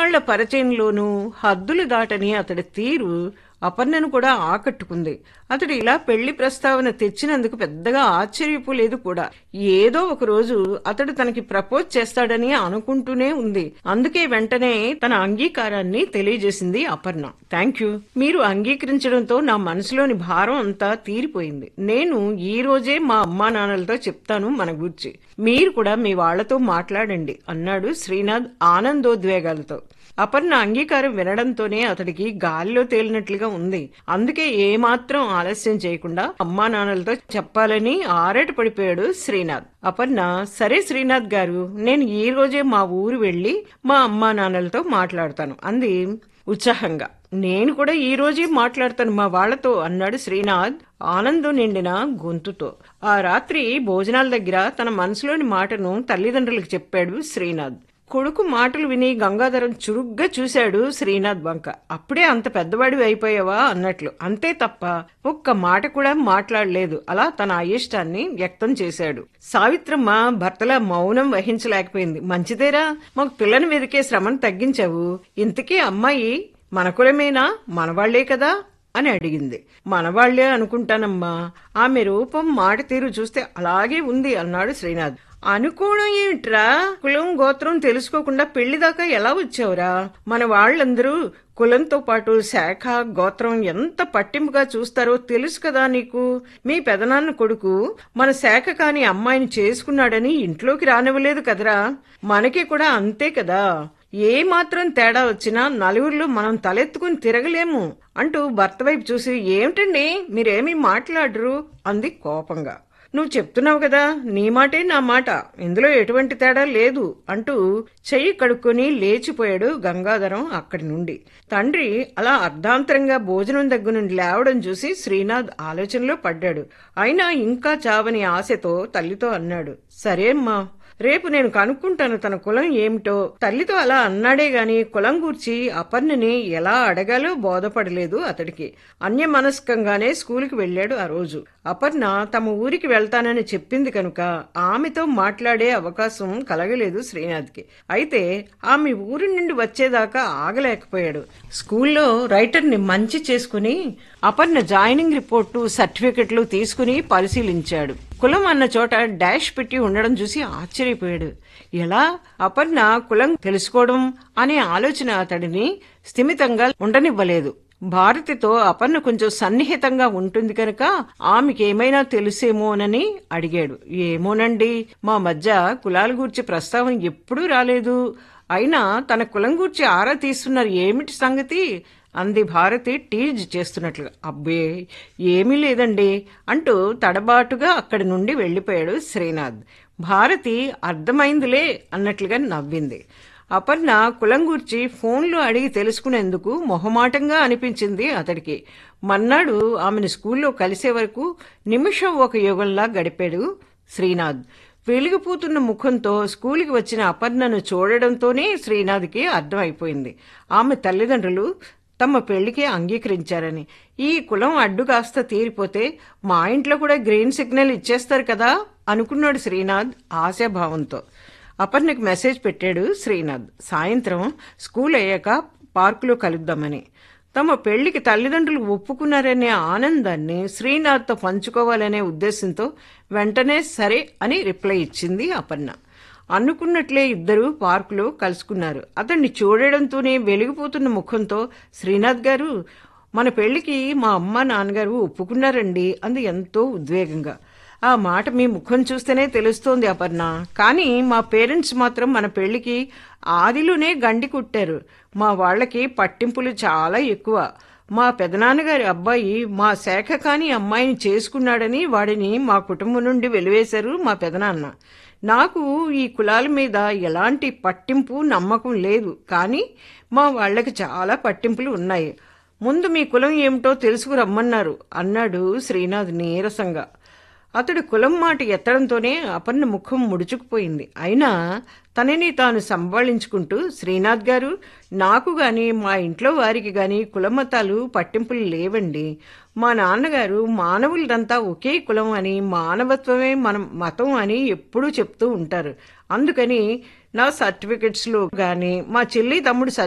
ఇన్నాళ్ల పరిచయంలోనూ హద్దులు దాటని అతడి తీరు అపర్ణను కూడా ఆకట్టుకుంది అతడు ఇలా పెళ్లి ప్రస్తావన తెచ్చినందుకు పెద్దగా ఆశ్చర్యపోలేదు కూడా ఏదో ఒక రోజు అతడు తనకి ప్రపోజ్ చేస్తాడని అనుకుంటూనే ఉంది అందుకే వెంటనే తన అంగీకారాన్ని తెలియజేసింది అపర్ణ థ్యాంక్ యూ మీరు అంగీకరించడంతో నా మనసులోని భారం అంతా తీరిపోయింది నేను ఈ రోజే మా అమ్మా నాన్నలతో చెప్తాను మన గురించి మీరు కూడా మీ వాళ్లతో మాట్లాడండి అన్నాడు శ్రీనాథ్ ఆనందోద్వేగాలతో అపర్ణ అంగీకారం వినడంతోనే అతడికి గాలిలో తేలినట్లుగా ఉంది అందుకే ఏమాత్రం ఆలస్యం చేయకుండా అమ్మా నాన్నలతో చెప్పాలని ఆరేట పడిపోయాడు శ్రీనాథ్ అపర్ణ సరే శ్రీనాథ్ గారు నేను ఈ రోజే మా ఊరు వెళ్లి మా అమ్మా నాన్నలతో మాట్లాడతాను అంది ఉత్సాహంగా నేను కూడా ఈ రోజే మాట్లాడతాను మా వాళ్లతో అన్నాడు శ్రీనాథ్ ఆనందం నిండిన గొంతుతో ఆ రాత్రి భోజనాల దగ్గర తన మనసులోని మాటను తల్లిదండ్రులకు చెప్పాడు శ్రీనాథ్ కొడుకు మాటలు విని గంగాధరం చురుగ్గా చూశాడు శ్రీనాథ్ బంక అప్పుడే అంత పెద్దవాడివి అయిపోయావా అన్నట్లు అంతే తప్ప ఒక్క మాట కూడా మాట్లాడలేదు అలా తన అయిష్టాన్ని వ్యక్తం చేశాడు సావిత్రమ్మ భర్తల మౌనం వహించలేకపోయింది మంచిదేరా మాకు పిల్లని వెదికే శ్రమను తగ్గించావు ఇంతకీ అమ్మాయి మన కులమేనా మనవాళ్లే కదా అని అడిగింది మనవాళ్లే అనుకుంటానమ్మా ఆమె రూపం మాట తీరు చూస్తే అలాగే ఉంది అన్నాడు శ్రీనాథ్ అనుకోవడం ఏమిట్రా కులం గోత్రం తెలుసుకోకుండా పెళ్లి దాకా ఎలా వచ్చావురా మన వాళ్ళందరూ కులంతో పాటు శాఖ గోత్రం ఎంత పట్టింపుగా చూస్తారో తెలుసు కదా నీకు మీ పెదనాన్న కొడుకు మన శాఖ కాని అమ్మాయిని చేసుకున్నాడని ఇంట్లోకి రానివ్వలేదు కదరా మనకి కూడా అంతే కదా ఏ మాత్రం తేడా వచ్చినా నలుగురిలో మనం తలెత్తుకుని తిరగలేము అంటూ భర్త వైపు చూసి ఏమిటండి మీరేమీ మాట్లాడరు అంది కోపంగా నువ్వు చెప్తున్నావు కదా నీ మాటే నా మాట ఇందులో ఎటువంటి తేడా లేదు అంటూ చెయ్యి కడుక్కొని లేచిపోయాడు గంగాధరం అక్కడి నుండి తండ్రి అలా అర్ధాంతరంగా భోజనం దగ్గర నుండి లేవడం చూసి శ్రీనాథ్ ఆలోచనలో పడ్డాడు అయినా ఇంకా చావని ఆశతో తల్లితో అన్నాడు సరే అమ్మా రేపు నేను కనుక్కుంటాను తన కులం ఏమిటో తల్లితో అలా అన్నాడే గాని కులం గూర్చి అపర్ణని ఎలా అడగాలో బోధపడలేదు అతడికి అన్యమనస్కంగానే స్కూల్కి వెళ్ళాడు ఆ రోజు అపర్ణ తమ ఊరికి వెళ్తానని చెప్పింది కనుక ఆమెతో మాట్లాడే అవకాశం కలగలేదు శ్రీనాథ్కి అయితే ఆమె ఊరి నుండి వచ్చేదాకా ఆగలేకపోయాడు స్కూల్లో రైటర్ని మంచి చేసుకుని అపర్ణ జాయినింగ్ రిపోర్టు సర్టిఫికెట్లు తీసుకుని పరిశీలించాడు కులం అన్న చోట డాష్ పెట్టి ఉండడం చూసి ఆశ్చర్యపోయాడు ఎలా అపర్ణ కులం తెలుసుకోవడం అనే ఆలోచన అతడిని స్థిమితంగా ఉండనివ్వలేదు భారతితో అపర్ణ కొంచెం సన్నిహితంగా ఉంటుంది కనుక ఆమెకేమైనా తెలుసేమోనని అడిగాడు ఏమోనండి మా మధ్య కులాల గూర్చి ప్రస్తావన ఎప్పుడూ రాలేదు అయినా తన కులం గూర్చి ఆరా తీస్తున్నారు ఏమిటి సంగతి అంది భారతి టీజ్ చేస్తున్నట్లుగా అబ్బే ఏమీ లేదండి అంటూ తడబాటుగా అక్కడి నుండి వెళ్లిపోయాడు శ్రీనాథ్ భారతి అర్థమైందిలే అన్నట్లుగా నవ్వింది అపర్ణ కులం గూర్చి ఫోన్లో అడిగి తెలుసుకునేందుకు మొహమాటంగా అనిపించింది అతడికి మన్నాడు ఆమెను స్కూల్లో కలిసే వరకు నిమిషం ఒక యుగంలా గడిపాడు శ్రీనాథ్ వెలిగిపోతున్న ముఖంతో స్కూల్కి వచ్చిన అపర్ణను చూడడంతోనే శ్రీనాథ్కి అర్థమైపోయింది ఆమె తల్లిదండ్రులు తమ పెళ్లికి అంగీకరించారని ఈ కులం అడ్డు కాస్త తీరిపోతే మా ఇంట్లో కూడా గ్రీన్ సిగ్నల్ ఇచ్చేస్తారు కదా అనుకున్నాడు శ్రీనాథ్ ఆశాభావంతో అపర్ణకి మెసేజ్ పెట్టాడు శ్రీనాథ్ సాయంత్రం స్కూల్ అయ్యాక పార్కులో కలుద్దామని తమ పెళ్లికి తల్లిదండ్రులు ఒప్పుకున్నారనే ఆనందాన్ని శ్రీనాథ్తో పంచుకోవాలనే ఉద్దేశంతో వెంటనే సరే అని రిప్లై ఇచ్చింది అపర్ణ అనుకున్నట్లే ఇద్దరు పార్కులో కలుసుకున్నారు అతన్ని చూడడంతోనే వెలిగిపోతున్న ముఖంతో శ్రీనాథ్ గారు మన పెళ్లికి మా అమ్మ నాన్నగారు ఒప్పుకున్నారండి అంది ఎంతో ఉద్వేగంగా ఆ మాట మీ ముఖం చూస్తేనే తెలుస్తోంది అపర్ణ కానీ మా పేరెంట్స్ మాత్రం మన పెళ్లికి ఆదిలోనే గండి కుట్టారు మా వాళ్ళకి పట్టింపులు చాలా ఎక్కువ మా పెదనాన్నగారి అబ్బాయి మా శాఖ కాని అమ్మాయిని చేసుకున్నాడని వాడిని మా కుటుంబం నుండి వెలివేశారు మా పెదనాన్న నాకు ఈ కులాల మీద ఎలాంటి పట్టింపు నమ్మకం లేదు కానీ మా వాళ్ళకి చాలా పట్టింపులు ఉన్నాయి ముందు మీ కులం ఏమిటో తెలుసుకురమ్మన్నారు అన్నాడు శ్రీనాథ్ నీరసంగా అతడు కులం మాట ఎత్తడంతోనే అపర్ణ ముఖం ముడుచుకుపోయింది అయినా తనని తాను సంభాళించుకుంటూ శ్రీనాథ్ గారు నాకు గాని మా ఇంట్లో వారికి గాని కులమతాలు పట్టింపులు లేవండి మా నాన్నగారు మానవులదంతా ఒకే కులం అని మానవత్వమే మనం మతం అని ఎప్పుడూ చెప్తూ ఉంటారు అందుకని నా సర్టిఫికెట్స్లో గాని మా చెల్లి తమ్ముడు